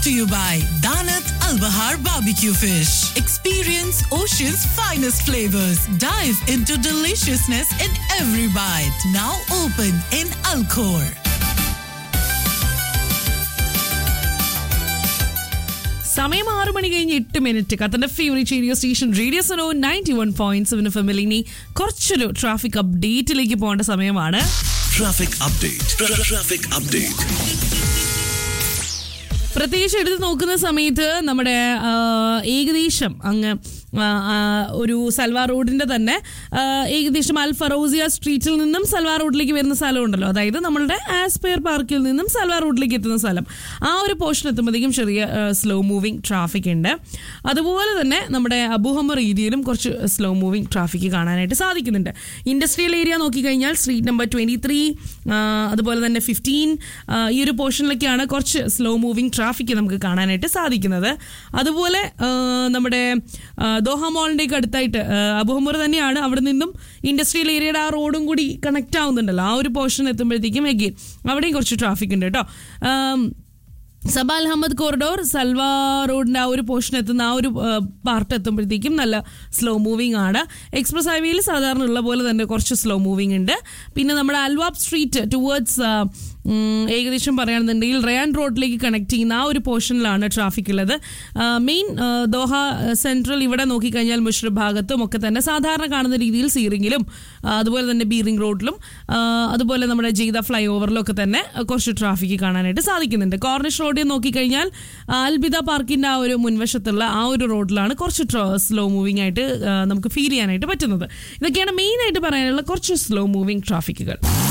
to you by Danat Al Bahar Barbecue Fish. Experience Ocean's finest flavors. Dive into deliciousness in every bite. Now open in Alcor. സമയം ആറു മണി കഴിഞ്ഞ് എട്ട് minute കത്തന്റെ favourite radio station radio Suno ninety one point seven family ഇനി കുറച്ചൊരു traffic അപ്ഡേറ്റിലേക്ക് പോകേണ്ട സമയമാണ് Traffic update. Tra- Traffic update. പ്രത്യേകിച്ച് എടുത്ത് നോക്കുന്ന സമയത്ത് നമ്മുടെ ആ, ഏകദേശം അങ്ങ് ആ, ആ, ഒരു സൽവാർ റോഡിന്റെ തന്നെ ആ, ഏകദേശം അൽ ഫറോസിയ സ്ട്രീറ്റിൽ നിന്നും സൽവാർ റോഡിലേക്ക് വരുന്ന സ്ഥലമുണ്ടല്ലോ അതായത് നമ്മളുടെ ആസ്പയർ പാർക്കിൽ നിന്നും സൽവാർ റോഡിലേക്ക് എത്തുന്ന സ്ഥലം ആ ഒരു പോർഷൻ എത്തുമ്പോഴത്തേക്കും ചെറിയ സ്ലോ മൂവിങ് ട്രാഫിക് ഉണ്ട് അതുപോലെ തന്നെ നമ്മുടെ അബുഹമ്മർ ഏരിയയിലും കുറച്ച് സ്ലോ മൂവിങ് ട്രാഫിക് കാണാനായിട്ട് സാധിക്കുന്നുണ്ട് ഇൻഡസ്ട്രിയൽ ഏരിയ നോക്കിക്കഴിഞ്ഞാൽ സ്ട്രീറ്റ് നമ്പർ ട്വൻറ്റി ത്രീ അതുപോലെ തന്നെ ഫിഫ്റ്റീൻ ഈ ഒരു പോർഷനിലൊക്കെയാണ് കുറച്ച് സ്ലോ മൂവിങ് ട്രാഫിക് നമുക്ക് കാണാനായിട്ട് സാധിക്കുന്നത് അതുപോലെ ആ, നമ്മുടെ ആ, ദോഹ മോളിൻ്റെയൊക്കെ അടുത്തായിട്ട് ആ, അബുഹമ്മർ തന്നെയാണ് അവിടെ നിന്നും ഇൻഡസ്ട്രിയൽ ഏരിയയുടെ ആ റോഡും കൂടി കണക്ട് ആവുന്നുണ്ടല്ലോ ആ ഒരു പോർഷൻ എത്തുമ്പോഴത്തേക്കും എഗെയിൻ അവിടെയും കുറച്ച് ട്രാഫിക് ഉണ്ട് കേട്ടോ ആം, സബ അൽ അഹമ്മദ് കോറിഡോർ സൽവാ റോഡിന്റെ ആ ഒരു പോർഷൻ എത്തുന്ന ആ ഒരു പാർട്ട് എത്തുമ്പോഴത്തേക്കും നല്ല സ്ലോ മൂവിംഗ് ആണ് എക്സ്പ്രസ് ഹൈവേയിൽ സാധാരണ ഉള്ള പോലെ തന്നെ കുറച്ച് സ്ലോ മൂവിംഗ് ഉണ്ട് പിന്നെ നമ്മുടെ അൽവാബ് സ്ട്രീറ്റ് ടുവേർഡ്സ് ഏകദേശം പറയുകയാണെന്നുണ്ടെങ്കിൽ റയാൻ റോഡിലേക്ക് കണക്ട് ചെയ്യുന്ന ആ ഒരു പോർഷനിലാണ് ട്രാഫിക് ഉള്ളത് മെയിൻ ദോഹ സെൻട്രൽ ഇവിടെ നോക്കിക്കഴിഞ്ഞാൽ മുഷ്റഫ് ഭാഗത്തും ഒക്കെ തന്നെ സാധാരണ കാണുന്ന രീതിയിൽ സീറിങ്ങിലും ആ, അതുപോലെ തന്നെ ബീറിംഗ് റോഡിലും ആ, അതുപോലെ നമ്മുടെ ജെയ്ത ഫ്ലൈ ഓവറിലും ഒക്കെ തന്നെ കുറച്ച് ട്രാഫിക് കാണാനായിട്ട് സാധിക്കുന്നുണ്ട് കോർണിഷ് റോഡിൽ നോക്കിക്കഴിഞ്ഞാൽ ആ, അൽബിദ പാർക്കിന്റെ ആ ഒരു മുൻവശത്തുള്ള ആ ഒരു റോഡിലാണ് കുറച്ച് സ്ലോ മൂവിംഗ് ആയിട്ട് ആ, നമുക്ക് ഫീൽ ചെയ്യാനായിട്ട് പറ്റുന്നത് ഇതൊക്കെയാണ് മെയിൻ ആയിട്ട് പറയാനുള്ള കുറച്ച് സ്ലോ മൂവിംഗ് ട്രാഫിക്കുകൾ